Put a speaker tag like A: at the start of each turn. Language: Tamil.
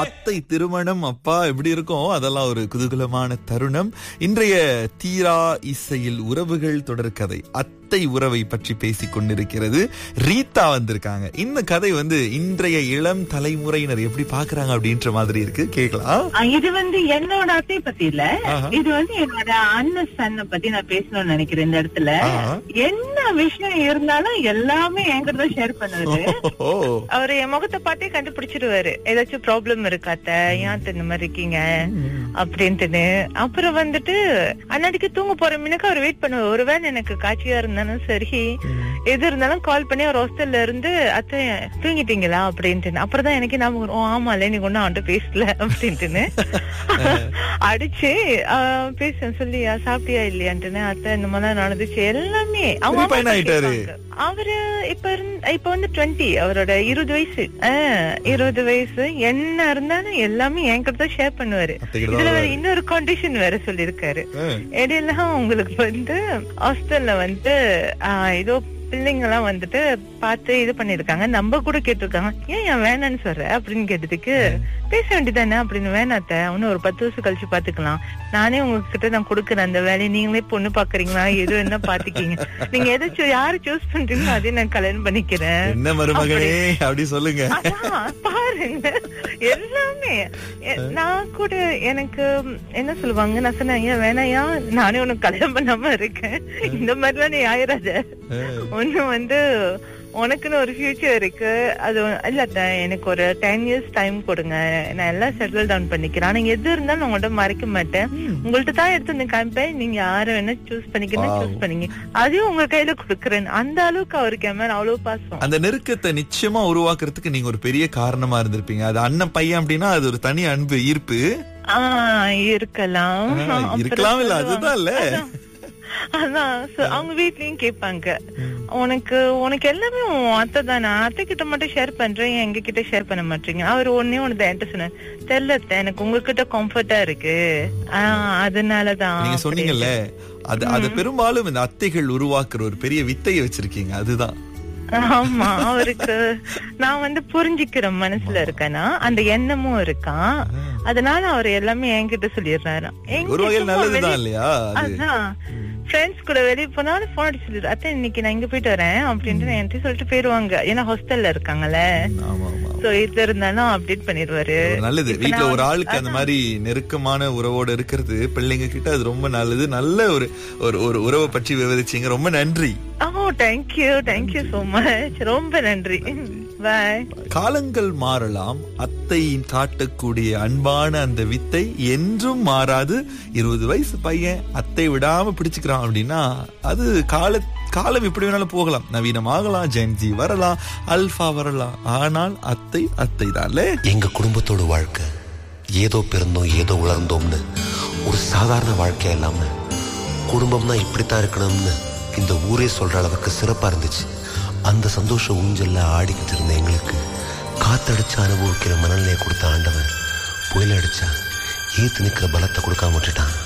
A: அத்தை திருமணம் அப்பா எப்படி இருக்கும் அதெல்லாம் ஒரு குதூகலமான தருணம் இன்றைய தீரா இசையில் உறவுகள் தொடர்கதை அத்தை உறவை பற்றி பேசிக் கொண்டிருக்கிறது ரீதா வந்திருக்காங்க இந்த கதை வந்து இன்றைய இளம் தலைமுறையினர் எப்படி பாக்குறாங்க அப்படின்ற மாதிரி இருக்கு கேக்கலாம்
B: ஆ, இது வந்து என்னோட அத்தை பத்தி இல்ல
A: ஆஹா.
B: இது வந்து என்னோட அண்ணன் சன்ன பத்தி நான் பேசணும்னு நினைக்கிறேன் இந்த இடத்துல
A: ஆஹா.
B: என்ன விஷயம் இருந்தாலும் எல்லாமே என்கிட்ட தான் ஷேர் பண்ணுவாரு
A: ஓ
C: அவரு என் முகத்தை பார்த்தே கண்டுபிடிச்சிருவாரு ஏதாச்சும் ப்ராப்ளம் இருக்காத்த ஏன் அத்தை இந்த மாதிரி இருக்கீங்க அப்படின்ட்டுன்னு அப்புறம் வந்துட்டு அண்ணாடிக்கு தூங்க போற மினுக்கு அவர் வெயிட் பண்ணுவார் ஒருவேளை எனக்கு காட்சியா இருந்தாலும் சரி எது இருந்தாலும் கால் பண்ணி அவர் ஹாஸ்டல்ல இருந்து அத்தை தூங்கிட்டீங்களா அப்படின்ட்டு அப்புறம் தான் எனக்கு ஞாபகம் வரும், ஓ ஆமால நீ ஒன்னும் அவன்கிட்ட பேசல அப்படின்ட்டுன்னு அடிச்சு ஆஹ், பேசுவேன் சொல்லியா சாப்பிட்டியா இல்லையான்ட்டுன்னு அத்தை இந்த மாதிரி நடந்துச்சு எல்லாமே அவங்க
A: பெரிய பையனா
C: அம்மா
A: ஆயிட்டாரு.
C: கேட்பாங்க. அவரு இப்ப இருந்- இப்ப வந்து டுவெண்ட்டி அவரோட இருபது வயசு ஆஹ், இருபது வயசு என்ன இருந்தாலும் எல்லாமே என்கிட்ட தான் ஷேர் பண்ணுவாரு
A: அத்தைகிட்ட
C: இதுல
A: தான்
C: வேற இன்னொரு கண்டிஷன் வேற சொல்லிருக்காரு
A: ஆ.
C: இடையில உங்களுக்கு வந்து ஹாஸ்டல்ல வந்து ஆஹ், ஏதோ பிள்ளைங்க எல்லாம் வந்துட்டு பார்த்து இது பண்ணிருக்காங்க நம்ம கூட கேட்டிருக்காங்க ஏன் ஏன் வேணான்னு சொல்ற அப்படின்னு கேட்டதுக்கு பேச வேண்டியதானே அப்படின்னு வேணாத்த இன்னும் ஒரு பத்து வருஷம் கழிச்சு பாத்துக்கலாம் நானே உங்ககிட்ட நான் கொடுக்குறேன் அந்த வேலையை நீங்களே பொண்ணு பாக்குறீங்களா எது என்ன பாத்துக்கீங்க நீங்க எதை சூ- யாரு சூஸ் பண்றீங்களோ அதே நான் கல்யாணம் பண்ணிக்கிறேன்
A: என்ன மருமகனே அப்படி சொல்லுங்க
C: அதான், பாருங்க எல்லாமே எ- நான் கூட எனக்கு என்ன சொல்லுவாங்க நான் சொன்னேன் ஏன் வேணாயா நானே உனக்கு கல்யாணம் பண்ணாம இருக்கேன் இந்த மாதிரிலாம் நீ ஆயிராத ஒண்ணு வந்து உனக்குன்னு ஒரு ஃபியூச்சர் இருக்கு அது இல்ல அத்தை, எனக்கு ஒரு டென் இயர்ஸ் டைம் கொடுங்க நான் எல்லாம் செட்டில் டவுன் பண்ணிக்கிறேன் ஆனா எது இருந்தாலும் நான் உங்கள்ட்ட மறைக்க மாட்டேன் உங்கள்ட்ட தான் எடுத்து வந்து காமிப்பேன் நீங்க யாரை வேணா சூஸ் பண்ணிக்கணும்
A: Wow.
C: சூஸ் பண்ணீங்க அதையும் உங்க கையில கொடுக்குறேன் அந்த அளவுக்கு அவருக்கு என் மேல அவ்வளவு பாசம்
A: அந்த நெருக்கத்தை நிச்சயமா உருவாக்குறதுக்கு நீங்க ஒரு பெரிய காரணமா இருந்திருப்பீங்க அது அண்ணன் பையன் அப்படின்னா அது ஒரு தனி அன்பு ஈர்ப்பு
C: ஆஹ் இருக்கலாம்
A: ஆ,
C: அப்புறம்
A: இருக்கலாம் இல்ல
C: சொல்லுவாங்க.
A: அதுதான் இல்ல
C: அதான் so அவங்க வீட்லயும் கேட்பாங்க உனக்கு உனக்கு எல்லாமே உன் அத்தை தானே அத்தை கிட்ட மட்டும் ஷேர் பண்றேன் எங்க கிட்ட ஷேர் பண்ண மாட்டீங்க அவர் ஒன்னே ஒண்ணு தான் என்கிட்ட சொன்னார் தெரியல அத்தை, எனக்கு உங்ககிட்ட கம்ஃபர்ட்டா இருக்கு ஆஹ் அதனாலதான்
A: நீங்க சொன்னீங்கல்ல அது அது பெரும்பாலும் இந்த அத்தைகள் உருவாக்குற ஒரு பெரிய வித்தையை வச்சிருக்கீங்க அதுதான்
C: ஆமா அவருக்கு நான் வந்து புரிஞ்சுக்கிற மனசுல இருக்கேனா அந்த எண்ணமும் இருக்கான் அதனால அவர் எல்லாமே என்கிட்ட சொல்லிடுறாரு எங்க
A: ஒரு வகையில்
C: சும்மா
A: நல்லதுதான்
C: வெளிய-
A: இல்லையா அது
C: அதான் ஃப்ரெண்ட்ஸ் கூட வெளிய போனாலும் போன் அடிச்சு சொல்லிடு அத்தை இன்னைக்கு நான் இங்க போயிட்டு வரேன் அப்படின்ட்டு என்கிட்ட சொல்லிட்டு போயிருவாங்க ஏன்னா ஹாஸ்டல்ல இருக்காங்கல்ல
A: ஆமா ஆமா
C: சோ இது இருந்தாலும் அப்டேட் பண்ணிடுவாரு
A: ஒரு நல்லது
C: இப்ப
A: வீட்ல
C: நான்
A: ஒரு ஆளுக்கு அந்த மாதிரி நெருக்கமான உறவோட இருக்கிறது பிள்ளைங்க கிட்ட அது ரொம்ப நல்லது நல்ல ஒரு ஒரு ஒரு உறவை பற்றி விவரிச்சீங்க ரொம்ப நன்றி
C: ஓ தேங்க்யூ தேங்க்யூ சோ மச் ரொம்ப நன்றி பாய்
A: காலங்கள் மாறலாம் அத்தையின் காட்டக்கூடிய அன்பான அந்த வித்தை என்றும் மாறாது இருபது வயசு பையன் அத்தை விடாம பிடிச்சுக்கிறான் அப்படின்னா அது கால காலம் எப்படி வேணாலும் போகலாம் நவீனமாகலாம் ஜென்ஜி வரலாம் அல்பா வரலாம் ஆனால் அத்தை அத்தை தான்ல
D: எங்க குடும்பத்தோட வாழ்க்கை ஏதோ பிறந்தோம் ஏதோ உலர்ந்தோம்னு ஒரு சாதாரண வாழ்க்கை இல்லாம குடும்பம்னா இப்படித்தான் இருக்கணும்னு இந்த ஊரே சொல்ற அளவுக்கு சிறப்பா இருந்துச்சு அந்த சந்தோஷ ஊஞ்சல்ல ஆடிக்கிட்டு இருந்த எங்களுக்கு காத்தடிச்சு அனுபவிக்கிற மனநிலையை கொடுத்த ஆண்டவன் புயல் அடிச்சா ஏத்து நிக்கிற பலத்தை கொடுக்காம விட்டுட்டான்